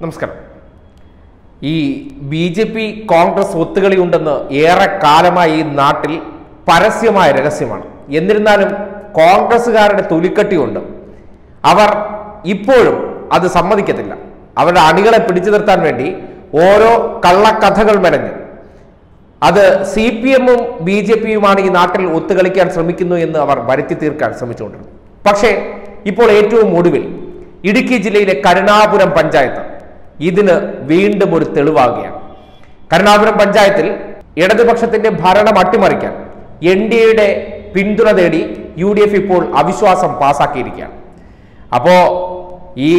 നമസ്കാരം ഈ B J P Congress ഒത്തുകളി ഉണ്ടെന്ന് ഏറെ കാലമായി ഈ നാട്ടിൽ പരസ്യമായ രഹസ്യമാണ് എന്നിരുന്നാലും കോൺഗ്രസ്സുകാരുടെ തൊലിക്കട്ടിയുണ്ട് അവർ ഇപ്പോഴും അത് സമ്മതിക്കത്തില്ല അവരുടെ അണികളെ പിടിച്ചു നിർത്താൻ വേണ്ടി ഓരോ കള്ളക്കഥകൾ മെനഞ്ഞ് അത് സി പി എമ്മും ബി ജെ പിയുമാണ് ഈ നാട്ടിൽ ഒത്തുകളിക്കാൻ ശ്രമിക്കുന്നു എന്ന് അവർ വരുത്തി തീർക്കാൻ ശ്രമിച്ചുകൊണ്ടിരുന്നു പക്ഷേ ഇപ്പോൾ ഏറ്റവും ഒടുവിൽ ഇടുക്കി ജില്ലയിലെ കരുണാപുരം പഞ്ചായത്ത് ഇതിന് വീണ്ടും ഒരു തെളിവാകുകയാണ് കരുണാപുരം പഞ്ചായത്തിൽ ഇടതുപക്ഷത്തിന്റെ ഭരണം അട്ടിമറിക്കാൻ എൻ ഡി എയുടെ പിന്തുണ തേടി യു ഡി എഫ് ഇപ്പോൾ അവിശ്വാസം പാസാക്കിയിരിക്കുകയാണ് അപ്പോ ഈ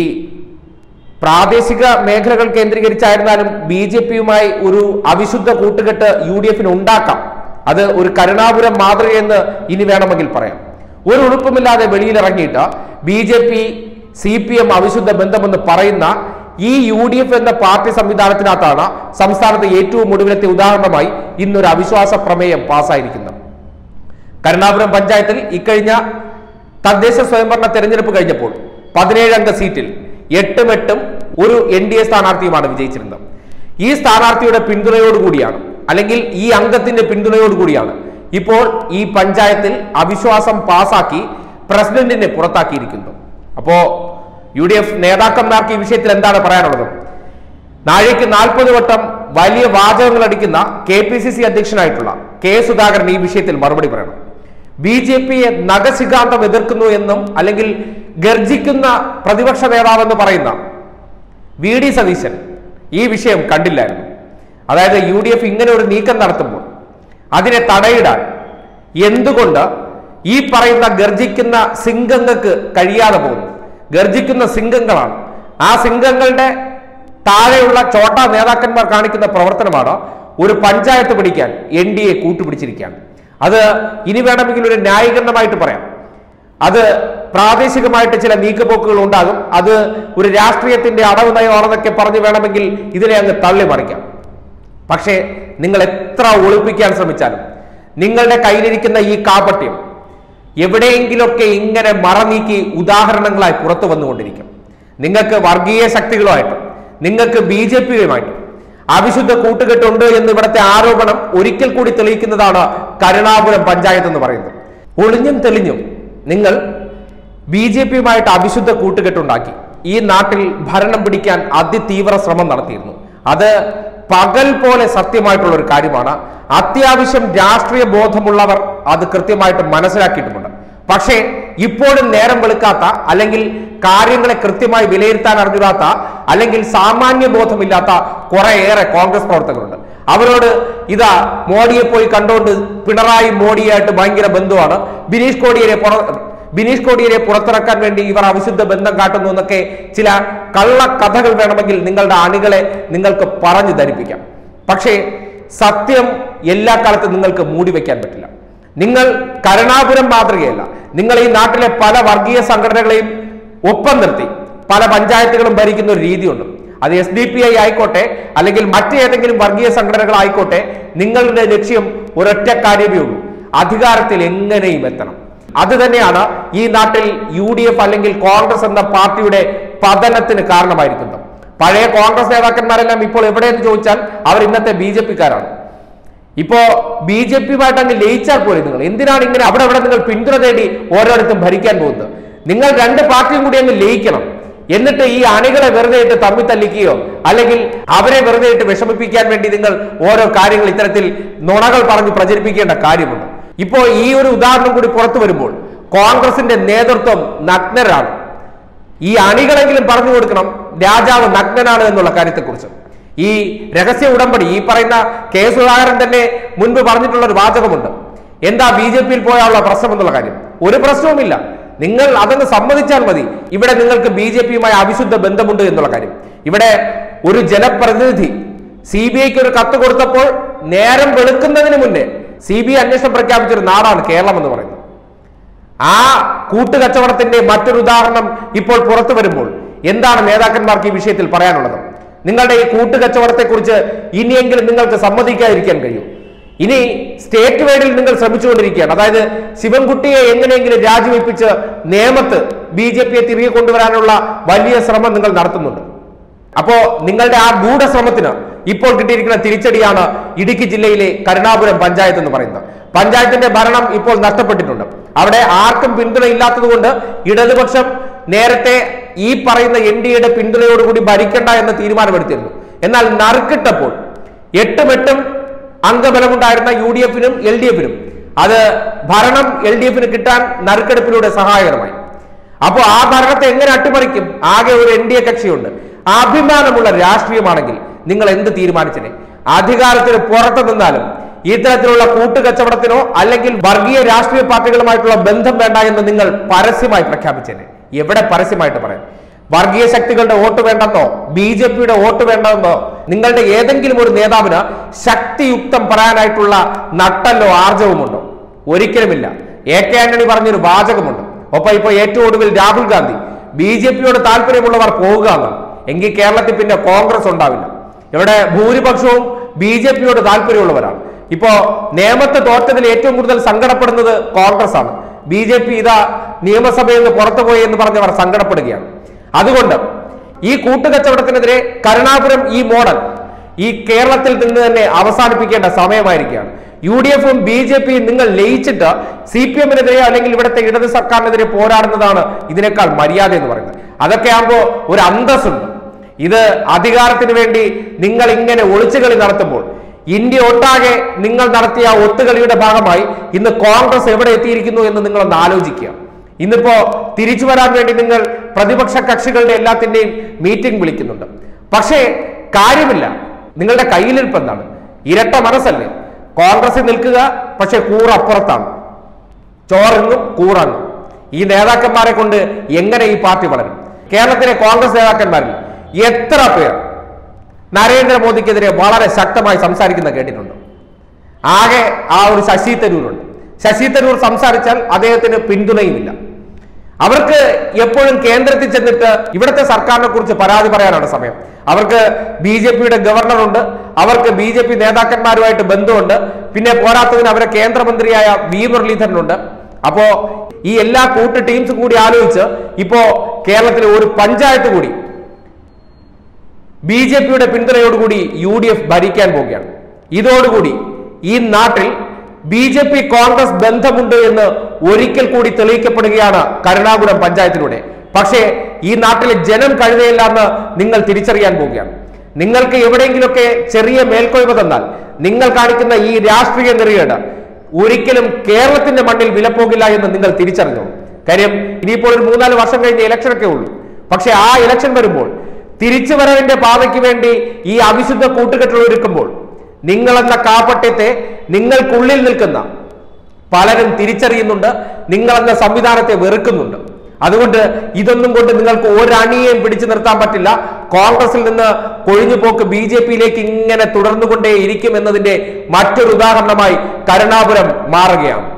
പ്രാദേശിക മേഖലകൾ കേന്ദ്രീകരിച്ചായിരുന്നാലും ബി ജെ പിയുമായി ഒരു അവിശുദ്ധ കൂട്ടുകെട്ട് യു ഡി എഫിന് ഉണ്ടാക്കാം അത് ഒരു കരുണാപുരം മാതൃകയെന്ന് ഇനി വേണമെങ്കിൽ പറയാം ഒരു ഉളുപ്പുമില്ലാതെ വെളിയിലിറങ്ങിയിട്ട് B J P C P M അവിശുദ്ധ ബന്ധമെന്ന് പറയുന്ന ഈ യു ഡി എഫ് എന്ന പാർട്ടി സംവിധാനത്തിനകത്താണ് സംസ്ഥാനത്തെ ഏറ്റവും ഒടുവിലത്തെ ഉദാഹരണമായി ഇന്നൊരു അവിശ്വാസ പ്രമേയം പാസ്സായിരിക്കുന്നത് കരുണാപുരം പഞ്ചായത്തിൽ ഇക്കഴിഞ്ഞ തദ്ദേശ സ്വയംഭരണ തെരഞ്ഞെടുപ്പ് കഴിഞ്ഞപ്പോൾ പതിനേഴ് അംഗ സീറ്റിൽ എട്ടും എട്ടും ഒരു എൻ ഡി എ സ്ഥാനാർത്ഥിയുമാണ് വിജയിച്ചിരുന്നത് ഈ സ്ഥാനാർത്ഥിയുടെ പിന്തുണയോടുകൂടിയാണ് അല്ലെങ്കിൽ ഈ അംഗത്തിന്റെ പിന്തുണയോടുകൂടിയാണ് ഇപ്പോൾ ഈ പഞ്ചായത്തിൽ അവിശ്വാസം പാസാക്കി പ്രസിഡന്റിനെ പുറത്താക്കിയിരിക്കുന്നത് അപ്പോ യു ഡി എഫ് നേതാക്കന്മാർക്ക് ഈ വിഷയത്തിൽ എന്താണ് പറയാനുള്ളത് നാഴേക്ക് നാൽപ്പത് വട്ടം വലിയ വാചകങ്ങൾ അടിക്കുന്ന കെ പി സി സി അധ്യക്ഷനായിട്ടുള്ള കെ സുധാകരൻ ഈ വിഷയത്തിൽ മറുപടി പറയണം ബി ജെ പിയെ നഖശികാന്തം എതിർക്കുന്നു എന്നും അല്ലെങ്കിൽ ഗർജിക്കുന്ന പ്രതിപക്ഷ നേതാവെന്ന് പറയുന്ന വി ഡി സതീശൻ ഈ വിഷയം കണ്ടില്ലായിരുന്നു അതായത് യു ഡി എഫ് ഇങ്ങനെ ഒരു നീക്കം നടത്തുമ്പോൾ അതിനെ തടയിടാൻ എന്തുകൊണ്ട് ഈ പറയുന്ന ഗർജിക്കുന്ന സിംഗങ്ങൾക്ക് കഴിയാതെ പോകുന്നു ഗർജിക്കുന്ന സിംഗങ്ങളാണ് ആ സിംഗങ്ങളുടെ താഴെയുള്ള ചോട്ട നേതാക്കന്മാർ കാണിക്കുന്ന പ്രവർത്തനമാണ് ഒരു പഞ്ചായത്ത് പിടിക്കാൻ എൻ ഡി എ കൂട്ടുപിടിച്ചിരിക്കുകയാണ് അത് ഇനി വേണമെങ്കിൽ ഒരു ന്യായീകരണമായിട്ട് പറയാം അത് പ്രാദേശികമായിട്ട് ചില നീക്കുപോക്കുകൾ ഉണ്ടാകും അത് ഒരു രാഷ്ട്രീയത്തിന്റെ അടവ് നയമാണെന്നൊക്കെ പറഞ്ഞ് വേണമെങ്കിൽ ഇതിനെ അങ്ങ് തള്ളി മറിക്കാം പക്ഷേ നിങ്ങൾ എത്ര ഒളിപ്പിക്കാൻ ശ്രമിച്ചാലും നിങ്ങളുടെ കയ്യിലിരിക്കുന്ന ഈ കാപട്യം എവിടെയെങ്കിലൊക്കെ ഇങ്ങനെ മറനീക്കി ഉദാഹരണങ്ങളായി പുറത്തു വന്നുകൊണ്ടിരിക്കും നിങ്ങൾക്ക് വർഗീയ ശക്തികളുമായിട്ടും നിങ്ങൾക്ക് ബി ജെ പിയുമായിട്ടും അവിശുദ്ധ കൂട്ടുകെട്ടുണ്ട് എന്ന് ഇവിടുത്തെ ആരോപണം ഒരിക്കൽ കൂടി തെളിയിക്കുന്നതാണ് കരുണാപുരം പഞ്ചായത്ത് എന്ന് പറയുന്നത് ഒളിഞ്ഞും തെളിഞ്ഞും നിങ്ങൾ ബി ജെ പിയുമായിട്ട് അവിശുദ്ധ കൂട്ടുകെട്ടുണ്ടാക്കി ഈ നാട്ടിൽ ഭരണം പിടിക്കാൻ അതിതീവ്ര ശ്രമം നടത്തിയിരുന്നു അത് പകൽ പോലെ സത്യമായിട്ടുള്ള ഒരു കാര്യമാണ് അത്യാവശ്യം രാഷ്ട്രീയ ബോധമുള്ളവർ അത് കൃത്യമായിട്ട് മനസ്സിലാക്കിയിട്ടുമുണ്ട് പക്ഷേ ഇപ്പോഴും നേരം വെളുക്കാത്ത അല്ലെങ്കിൽ കാര്യങ്ങളെ കൃത്യമായി വിലയിരുത്താൻ അറിഞ്ഞിടാത്ത അല്ലെങ്കിൽ സാമാന്യ ബോധമില്ലാത്ത കുറേയേറെ കോൺഗ്രസ് പ്രവർത്തകരുണ്ട് അവരോട് ഇതാ മോഡിയെ പോയി കണ്ടുകൊണ്ട് പിണറായി മോഡിയായിട്ട് ഭയങ്കര ബന്ധുവാണ് ബിനീഷ് കോടിയേരെ പുറ ബിനീഷ് കോടിയേരെ പുറത്തിറക്കാൻ വേണ്ടി ഇവർ അവിശുദ്ധ ബന്ധം കാട്ടുന്നു എന്നൊക്കെ ചില കള്ള കഥകൾ വേണമെങ്കിൽ നിങ്ങളുടെ അണികളെ നിങ്ങൾക്ക് പറഞ്ഞു ധരിപ്പിക്കാം പക്ഷേ സത്യം എല്ലാ കാലത്തും നിങ്ങൾക്ക് മൂടി വെക്കാൻ പറ്റില്ല നിങ്ങൾ കരുണാപുരം മാതൃകയല്ല നിങ്ങൾ ഈ നാട്ടിലെ പല വർഗീയ സംഘടനകളെയും ഒപ്പം നിർത്തി പല പഞ്ചായത്തുകളും ഭരിക്കുന്ന ഒരു രീതിയുണ്ട് അത് എസ് ഡി പി ഐ ആയിക്കോട്ടെ അല്ലെങ്കിൽ മറ്റേതെങ്കിലും വർഗീയ സംഘടനകൾ ആയിക്കോട്ടെ നിങ്ങളുടെ ലക്ഷ്യം ഒരൊറ്റ കാര്യമേ ഉള്ളൂ അധികാരത്തിൽ എങ്ങനെയും എത്തണം അത് തന്നെയാണ് ഈ നാട്ടിൽ യു ഡി എഫ് അല്ലെങ്കിൽ കോൺഗ്രസ് എന്ന പാർട്ടിയുടെ പതനത്തിന് കാരണമായിരിക്കുന്നത് പഴയ കോൺഗ്രസ് നേതാക്കന്മാരെല്ലാം ഇപ്പോൾ എവിടെയെന്ന് ചോദിച്ചാൽ അവർ ഇന്നത്തെ ബി ജെ പിക്കാരാണ് ഇപ്പോ ബി ജെ പിയുമായിട്ട് അങ്ങ് ലയിച്ചാൽ പോലെ നിങ്ങൾ എന്തിനാണ് ഇങ്ങനെ അവിടെ അവിടെ നിങ്ങൾ പിന്തുണ തേടി ഓരോരുത്തും ഭരിക്കാൻ പോകുന്നത് നിങ്ങൾ രണ്ട് പാർട്ടിയും കൂടി അങ്ങ് ലയിക്കണം എന്നിട്ട് ഈ അണികളെ വെറുതെ ഇട്ട് തമ്മി തല്ലിക്കുകയോ അല്ലെങ്കിൽ അവരെ വെറുതെ ഇട്ട് വിഷമിപ്പിക്കാൻ വേണ്ടി നിങ്ങൾ ഓരോ കാര്യങ്ങൾ ഇത്തരത്തിൽ നുണകൾ പറഞ്ഞ് പ്രചരിപ്പിക്കേണ്ട കാര്യമുണ്ട് ഇപ്പോ ഈ ഒരു ഉദാഹരണം കൂടി പുറത്തു വരുമ്പോൾ കോൺഗ്രസിന്റെ നേതൃത്വം നഗ്നരാണ് ഈ അണികളെങ്കിലും പറഞ്ഞു കൊടുക്കണം രാജാവ് നഗ്നനാണ് എന്നുള്ള കാര്യത്തെക്കുറിച്ച് ഈ രഹസ്യ ഉടമ്പടി ഈ പറയുന്ന കെ സുധാകരൻ തന്നെ മുൻപ് പറഞ്ഞിട്ടുള്ള ഒരു വാചകമുണ്ട് എന്താ ബി ജെ പിയിൽ പോയാലുള്ള പ്രശ്നം എന്നുള്ള കാര്യം ഒരു പ്രശ്നവുമില്ല നിങ്ങൾ അതൊന്ന് സമ്മതിച്ചാൽ മതി ഇവിടെ നിങ്ങൾക്ക് ബി ജെ പിയുമായി അവിശുദ്ധ ബന്ധമുണ്ട് എന്നുള്ള കാര്യം ഇവിടെ ഒരു ജനപ്രതിനിധി സി ബി ഐക്ക് ഒരു കത്ത് കൊടുത്തപ്പോൾ നേരം വെളുക്കുന്നതിന് മുന്നേ സി ബി ഐ അന്വേഷണം പ്രഖ്യാപിച്ചൊരു നാടാണ് കേരളം എന്ന് പറയുന്നത് ആ കൂട്ടുകച്ചവടത്തിന്റെ മറ്റൊരു ഉദാഹരണം ഇപ്പോൾ പുറത്തു വരുമ്പോൾ എന്താണ് നേതാക്കന്മാർക്ക് ഈ വിഷയത്തിൽ പറയാനുള്ളത് നിങ്ങളുടെ ഈ കൂട്ടുകച്ചവടത്തെക്കുറിച്ച് ഇനിയെങ്കിലും നിങ്ങൾക്ക് സമ്മതിക്കാതിരിക്കാൻ കഴിയും ഇനി സ്റ്റേറ്റ് വൈഡിൽ നിങ്ങൾ ശ്രമിച്ചുകൊണ്ടിരിക്കുകയാണ് അതായത് ശിവൻകുട്ടിയെ എങ്ങനെയെങ്കിലും രാജിവെപ്പിച്ച് നേമത്ത് ബി ജെ പിയെ തിരികെ കൊണ്ടുവരാനുള്ള വലിയ ശ്രമം നിങ്ങൾ നടത്തുന്നുണ്ട് അപ്പോ നിങ്ങളുടെ ആ ഗൂഢശ്രമത്തിന് ഇപ്പോൾ കിട്ടിയിരിക്കുന്ന തിരിച്ചടിയാണ് ഇടുക്കി ജില്ലയിലെ കരുണാപുരം പഞ്ചായത്ത് എന്ന് പറയുന്നത് പഞ്ചായത്തിന്റെ ഭരണം ഇപ്പോൾ നഷ്ടപ്പെട്ടിട്ടുണ്ട് അവിടെ ആർക്കും പിന്തുണ ഇല്ലാത്തതുകൊണ്ട് ഇടതുപക്ഷം നേരത്തെ ഈ പറയുന്ന എൻ ഡി എയുടെ പിന്തുണയോടുകൂടി ഭരിക്കണ്ട എന്ന് തീരുമാനമെടുത്തിരുന്നു എന്നാൽ നറുക്കിട്ടപ്പോൾ എട്ടും എട്ടും അംഗബലമുണ്ടായിരുന്ന യു ഡി എഫിനും എൽ ഡി എഫിനും അത് ഭരണം എൽ ഡി എഫിന് കിട്ടാൻ നറുക്കെടുപ്പിലൂടെ സഹായകരമായി അപ്പോൾ ആ ഭരണത്തെ എങ്ങനെ അട്ടിമറിക്കും ആകെ ഒരു എൻ ഡി എ കക്ഷിയുണ്ട് അഭിമാനമുള്ള രാഷ്ട്രീയമാണെങ്കിൽ നിങ്ങൾ എന്ത് തീരുമാനിച്ചനെ അധികാരത്തിന് പുറത്തു നിന്നാലും ഇത്തരത്തിലുള്ള കൂട്ടുകച്ചവടത്തിനോ അല്ലെങ്കിൽ വർഗീയ രാഷ്ട്രീയ പാർട്ടികളുമായിട്ടുള്ള ബന്ധം വേണ്ട എന്ന് നിങ്ങൾ പരസ്യമായി പ്രഖ്യാപിച്ചേനെ എവിടെ പരസ്യമായിട്ട് പറയാം വർഗീയ ശക്തികളുടെ വോട്ട് വേണ്ടെന്നോ ബി ജെ പിയുടെ വോട്ട് വേണ്ടെന്നോ നിങ്ങളുടെ ഏതെങ്കിലും ഒരു നേതാവിന് ശക്തിയുക്തം പറയാനായിട്ടുള്ള നട്ടല്ലോ ആർജവുമുണ്ടോ ഒരിക്കലുമില്ല എ കെ ആന്റണി പറഞ്ഞൊരു വാചകമുണ്ട് ഒപ്പം ഇപ്പൊ ഏറ്റവും ഒടുവിൽ രാഹുൽ ഗാന്ധി ബി ജെ പിയോട് താല്പര്യമുള്ളവർ പോവുക എന്നാണ് എങ്കിൽ കേരളത്തിൽ പിന്നെ കോൺഗ്രസ് ഉണ്ടാവില്ല ഇവിടെ ഭൂരിപക്ഷവും ബി ജെ പിയോട് താല്പര്യമുള്ളവരാണ് ഇപ്പോ നേമത്ത് തോറ്റതിൽ ഏറ്റവും കൂടുതൽ സങ്കടപ്പെടുന്നത് കോൺഗ്രസ് ആണ് ബി ജെ പി ഇതാ നിയമസഭയിൽ നിന്ന് പുറത്തുപോയി എന്ന് പറഞ്ഞവർ സങ്കടപ്പെടുകയാണ് അതുകൊണ്ട് ഈ കൂട്ടുകച്ചവടത്തിനെതിരെ കരുണാപുരം ഈ മോഡൽ ഈ കേരളത്തിൽ നിന്ന് തന്നെ അവസാനിപ്പിക്കേണ്ട സമയമായിരിക്കുകയാണ് യു ഡി എഫും ബി ജെ പിയും നിങ്ങൾ ലയിച്ചിട്ട് സി പി എമ്മിനെതിരെ അല്ലെങ്കിൽ ഇവിടുത്തെ ഇടത് സർക്കാരിനെതിരെ പോരാടുന്നതാണ് ഇതിനേക്കാൾ മര്യാദ എന്ന് പറയുന്നത് അതൊക്കെ ആകുമ്പോൾ ഒരു അന്തസ്സുണ്ട് ഇത് അധികാരത്തിന് വേണ്ടി നിങ്ങൾ ഇങ്ങനെ ഒളിച്ചുകളി നടത്തുമ്പോൾ ഇന്ത്യ ഒട്ടാകെ നിങ്ങൾ നടത്തിയ ഒത്തുകളിയുടെ ഭാഗമായി ഇന്ന് കോൺഗ്രസ് എവിടെ എത്തിയിരിക്കുന്നു എന്ന് നിങ്ങളൊന്ന് ആലോചിക്കുക ഇന്നിപ്പോ തിരിച്ചു വരാൻ വേണ്ടി നിങ്ങൾ പ്രതിപക്ഷ കക്ഷികളുടെ എല്ലാത്തിന്റെയും മീറ്റിംഗ് വിളിക്കുന്നുണ്ട് പക്ഷേ കാര്യമില്ല നിങ്ങളുടെ കയ്യിലിരിപ്പ് എന്താണ് ഇരട്ട മനസ്സല്ലേ കോൺഗ്രസിൽ നിൽക്കുക പക്ഷെ കൂറപ്പുറത്താണ് ചോറിങ്ങും കൂറങ്ങും ഈ നേതാക്കന്മാരെ കൊണ്ട് എങ്ങനെ ഈ പാർട്ടി വളരും കേരളത്തിലെ കോൺഗ്രസ് നേതാക്കന്മാരിൽ എത്ര പേർ നരേന്ദ്രമോദിക്കെതിരെ വളരെ ശക്തമായി സംസാരിക്കുന്ന കേട്ടിട്ടുണ്ട് ആകെ ആ ഒരു ശശി തരൂരുണ്ട് ശശി തരൂർ സംസാരിച്ചാൽ അദ്ദേഹത്തിന് പിന്തുണയുമില്ല അവർക്ക് എപ്പോഴും കേന്ദ്രത്തിൽ ചെന്നിട്ട് ഇവിടുത്തെ സർക്കാരിനെ കുറിച്ച് പരാതി പറയാനാണ് സമയം അവർക്ക് ബി ജെ പിയുടെ ഗവർണറുണ്ട് അവർക്ക് ബി ജെ പി നേതാക്കന്മാരുമായിട്ട് ബന്ധമുണ്ട് പിന്നെ പോരാത്തതിന് അവരെ കേന്ദ്രമന്ത്രിയായ വി മുരളീധരനുണ്ട് അപ്പോ ഈ എല്ലാ കൂട്ട് ടീംസ് കൂടി ആലോചിച്ച് ഇപ്പോ കേരളത്തിലെ ഒരു പഞ്ചായത്ത് കൂടി ബി ജെ പിയുടെ പിന്തുണയോടുകൂടി യു ഡി എഫ് ഭരിക്കാൻ പോവുകയാണ് ഇതോടുകൂടി ഈ നാട്ടിൽ ബി ജെ പി കോൺഗ്രസ് ബന്ധമുണ്ട് എന്ന് ഒരിക്കൽ കൂടി തെളിയിക്കപ്പെടുകയാണ് കരുണാകുളം പഞ്ചായത്തിലൂടെ പക്ഷേ ഈ നാട്ടിലെ ജനം കഴുതയില്ല എന്ന് നിങ്ങൾ തിരിച്ചറിയാൻ പോവുകയാണ് നിങ്ങൾക്ക് എവിടെയെങ്കിലുമൊക്കെ ചെറിയ മേൽക്കൊയ്മ തന്നാൽ നിങ്ങൾ കാണിക്കുന്ന ഈ രാഷ്ട്രീയ നെറിയേട് ഒരിക്കലും കേരളത്തിന്റെ മണ്ണിൽ വിലപ്പോകില്ല എന്ന് നിങ്ങൾ തിരിച്ചറിഞ്ഞു കാര്യം ഇനിയിപ്പോൾ ഒരു മൂന്നാല് വർഷം കഴിഞ്ഞ ഇലക്ഷനൊക്കെ ഉള്ളൂ പക്ഷെ ആ ഇലക്ഷൻ വരുമ്പോൾ തിരിച്ചുവരവിന്റെ പാതയ്ക്ക് വേണ്ടി ഈ അവിശുദ്ധ കൂട്ടുകെട്ടുകൾ ഒരുക്കുമ്പോൾ നിങ്ങളെന്ന കാപ്പട്യത്തെ നിങ്ങൾക്കുള്ളിൽ നിൽക്കുന്ന പലരും തിരിച്ചറിയുന്നുണ്ട് നിങ്ങളെന്ന സംവിധാനത്തെ വെറുക്കുന്നുണ്ട് അതുകൊണ്ട് ഇതൊന്നും കൊണ്ട് നിങ്ങൾക്ക് ഒരണിയെയും പിടിച്ചു നിർത്താൻ പറ്റില്ല കോൺഗ്രസിൽ നിന്ന് കൊഴിഞ്ഞുപോക്ക് ബി ജെ പിയിലേക്ക് ഇങ്ങനെ തുടർന്നുകൊണ്ടേ ഇരിക്കും എന്നതിന്റെ മറ്റൊരു ഉദാഹരണമായി കരുണാപുരം മാറുകയാണ്